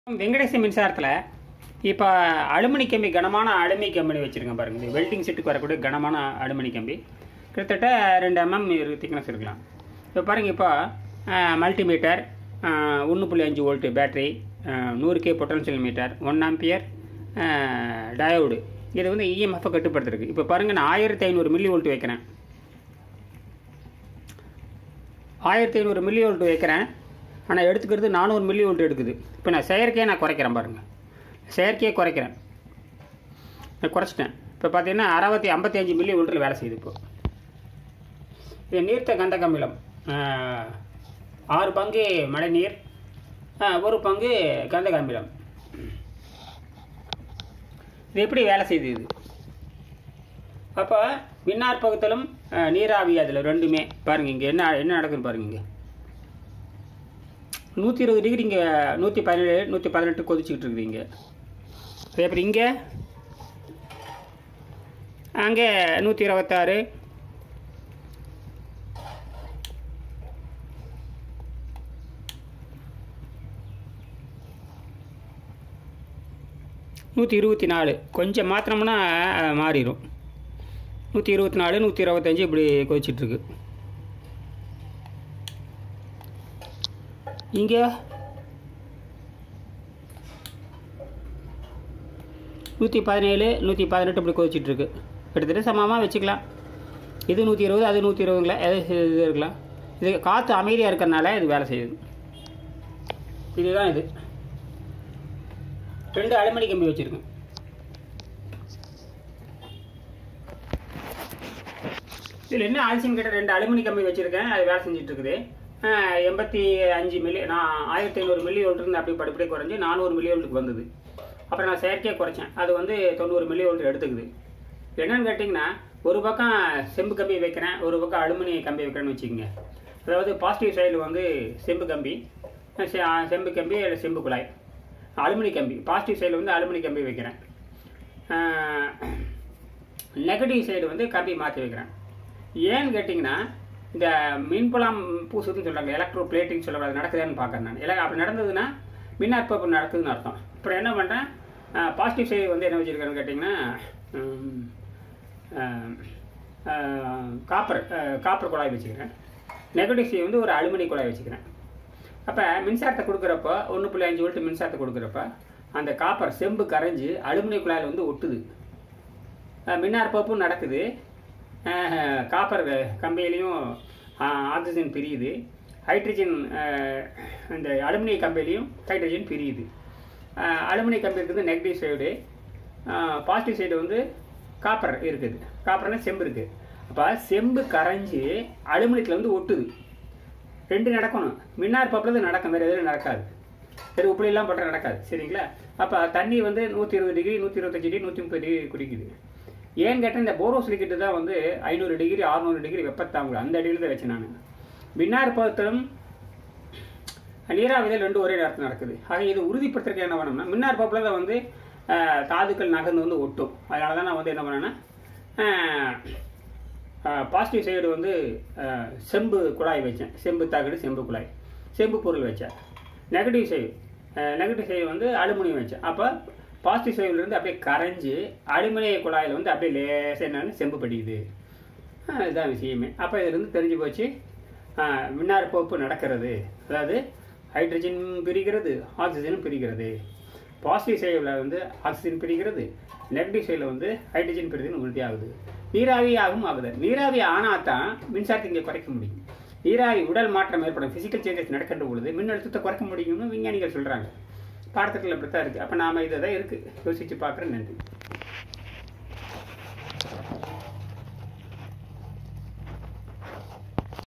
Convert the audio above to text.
வெங்கடேச மின்சாரத்தில் இப்போ அலுமினி கம்பி கனமான அலுமினி கம்பி வச்சுருக்கேன் பாருங்க இது வெல்டிங் செட்டுக்கு வரக்கூடிய கனமான அலுமினி கம்பி கிட்டத்தட்ட ரெண்டு எம்எம் திக்னஸ் இருக்கலாம் இப்போ பாருங்கள் இப்போ மல்டிமீட்டர் ஒன்று புள்ளி அஞ்சு வோல்ட்டு பேட்டரி நூறு K potential meter one ampere diode இது வந்து இஎம்எஃப்பை கட்டுப்படுத்துறதுக்கு இப்போ பாருங்கள் நான் ஆயிரத்தி ஐநூறு மில்லி வோல்ட் வைக்கிறேன் ஆயிரத்தி ஐநூறு மில்லி வோல்ட் வைக்கிறேன் ஆனால் எடுத்துக்கிறது நானூறு மில்லி வோல்ட் எடுக்குது இப்போ நான் செயற்கையை நான் குறைக்கிறேன் பாருங்கள் செயற்கையை குறைக்கிறேன் நான் குறைச்சிட்டேன் இப்போ பார்த்தீங்கன்னா அறுபத்தி ஐம்பத்தி அஞ்சு மில்லி வோல்ட்டில் வேலை செய்யுது இப்போ இது நீர்த்த கந்தக அமிலம் ஆஹ், ஆறு பங்கு மழைநீர் ஆஹ், ஒரு பங்கு கந்தக அமிலம் இது எப்படி வேலை செய்யுது இது அப்போ மின்னார் பகுத்தலும் அஹ், நீராவி அதில் ரெண்டுமே பாருங்கள் இங்கே என்ன என்ன நடக்குதுன்னு பாருங்க இங்கே நூற்றி இருபது டிகிரி இங்கே நூற்றி பதினேழு நூற்றி பதினெட்டு கொதிச்சுக்கிட்டு இருக்குது இங்கே அதே அப்புறம் இங்கே அங்கே நூற்றி இருபத்தாறு நூற்றி இருபத்தி நாலு கொஞ்சம் மாற்றினோம்னா அஹ், மாறிடும் நூற்றி இருபத்தி நாலு நூற்றி இருபத்தஞ்சி இப்படி கொதிச்சிட்ருக்கு இங்கே நூற்றி பதினேழு நூற்றி பதினெட்டு இப்படி கொதிச்சிட்ருக்கு கிட்டத்தட்ட சமமாக வச்சுக்கலாம் இது நூற்றி இருபது அது நூற்றி இருபதுங்களா எது இது இருக்கலாம் இது காற்று அமைதியாக இருக்கிறனால இது வேலை செய்யுது இதுதான் இது ரெண்டு அலுமினி கம்பி வச்சுருக்கேன் இதில் என்ன ஆல்சியம் கிட்ட ரெண்டு அலுமினி கம்பி வச்சுருக்கேன் அது வேலை செஞ்சுட்டு இருக்குது ஆஹ், எண்பத்தி அஞ்சு மில்லி நான் ஆயிரத்தி ஐநூறு மில்லி வோல்ட் இருந்து அப்படி படிப்படியே குறைஞ்சி நானூறு மில்லி வோல்ட்டுக்கு வந்தது அப்புறம் நான் செயற்கையாக குறைச்சேன் அது வந்து தொண்ணூறு மில்லி வோல்ட் எடுத்துக்குது என்னன்னு கேட்டிங்கன்னா ஒரு பக்கம் செம்பு கம்பி வைக்கிறேன் ஒரு பக்கம் அலுமினிய கம்பி வைக்கிறேன்னு வச்சுக்கோங்க அதாவது பாசிட்டிவ் சைடில் வந்து செம்பு கம்பி செ- செம்பு கம்பி இல்லை செம்பு குழாய் அலுமினி கம்பி பாசிட்டிவ் சைடில் வந்து அலுமினி கம்பி வைக்கிறேன் நெகட்டிவ் சைடு வந்து கம்பி மாற்றி வைக்கிறேன் ஏன்னு கேட்டிங்கன்னா இந்த மின்புலம் பூசுதுன்னு சொல்கிறாங்க எலக்ட்ரோ பிளேட்டிங் சொல்ல அது நடக்குதுன்னு பார்க்குறேன் நான் இல்லை அப்படி நடந்ததுன்னா மின்னாற்பப்பு நடக்குதுன்னு அர்த்தம் அப்புறம் என்ன பண்ணுறேன் பாசிட்டிவ் சைடு வந்து என்ன வச்சுருக்கேன்னு கேட்டிங்கன்னா ம், ஆஹ், ஆஹ், காப்பர் ஆஹ், காப்பர் குழாய் வச்சுக்கிறேன் நெகட்டிவ் சைடு வந்து ஒரு அலுமினி குழாய் வச்சுக்கிறேன் அப்போ மின்சாரத்தை கொடுக்குறப்ப ஒன்று புள்ளி அஞ்சு வோல்ட் மின்சாரத்தை கொடுக்குறப்ப அந்த காப்பர் செம்பு கரைஞ்சு அலுமினிய குழாயில் வந்து ஒட்டுது அஹ் மின்னார் பப்பும் நடக்குது அஹ் காப்பர் கம்பியிலையும் ஆக்சிஜன் பிரியுது ஹைட்ரஜன் அஹ், இந்த அலுமினிய கம்பியிலையும் ஹைட்ரஜன் பிரியுது அஹ் அலுமினிய கம்பி இருக்குது நெகட்டிவ் சைடு பாசிட்டிவ் சைடு வந்து காப்பர் இருக்குது காப்பர்னா செம்பு இருக்குது அப்போ செம்பு கரைஞ்சி அலுமினியத்தில் வந்து ஒட்டுது ரெண்டு நடக்கணும் மின்னார் பப்பில் தான் நடக்கும் வேறு எதுவும் நடக்காது சரி உப்புலாம் போட்டால் நடக்காது சரிங்களா அப்போ தண்ணி வந்து நூற்றி இருபது டிகிரி நூற்றி இருபத்தஞ்சி டிகிரி நூற்றி முப்பது டிகிரி குடிக்குது ஏன்னு கேட்டால் இந்த போரோசிலிக்கிட்டு தான் வந்து ஐநூறு டிகிரி அறுநூறு டிகிரி வெப்பத்தாங்க அந்த அடியில் தான் வச்சேன் நான் மின்னார் பதத்திலும் நீராவிதல் ரெண்டு ஒரே நேரத்தில் நடக்குது ஆக இது உறுதிப்படுத்துறதுக்கு என்ன பண்ணோம்னா மின்னார் பப்பில் தான் வந்து அஹ், தாதுக்கள் நகர்ந்து வந்து ஒட்டும் அதனால தான் நான் வந்து என்ன பண்ணேன்னா பாசிட்டிவ் சைடு வந்து அஹ், செம்பு குழாய் வச்சேன் செம்பு தகடு செம்பு குழாய் செம்பு பொருள் வச்சேன் நெகட்டிவ் சைடு நெகட்டிவ் சைடு வந்து அலுமினியம் வச்சேன் அப்போ பாசிட்டிவ் சைடுலேருந்து அப்படியே கரைஞ்சு அலுமினிய குழாயில் வந்து அப்படியே லேசாக என்னன்னு செம்பு படிக்குது அஹ், இதுதான் விஷயமே அப்போ இதுலேருந்து தெரிஞ்சு போச்சு அஹ், மின்னார் போப்பு நடக்கிறது அதாவது ஹைட்ரஜன் பிரிக்கிறது ஆக்சிஜனும் பிரிக்கிறது பாசிட்டிவ் சைடில் வந்து ஆக்சிஜன் பிரிக்கிறது நெகட்டிவ் சைடில் வந்து ஹைட்ரஜன் பிரிதுன்னு உறுதி ஆகுது நீராவி ஆகும் ஆகுது நீராவி ஆனால் தான் மின்சாரத்தை இங்கே குறைக்க முடியும் நீராவி உடல் மாற்றம் ஏற்படும் ஃபிசிக்கல் சேஞ்சஸ் நடக்கின்ற பொழுது மின்னழுத்தத்தை குறைக்க முடியும்னு விஞ்ஞானிகள் சொல்கிறாங்க பாடத்திட்டத்தில் அப்படி தான் இருக்குது அப்போ நாம் இதை தான் இருக்குது யோசித்து பார்க்குறேன் நன்றி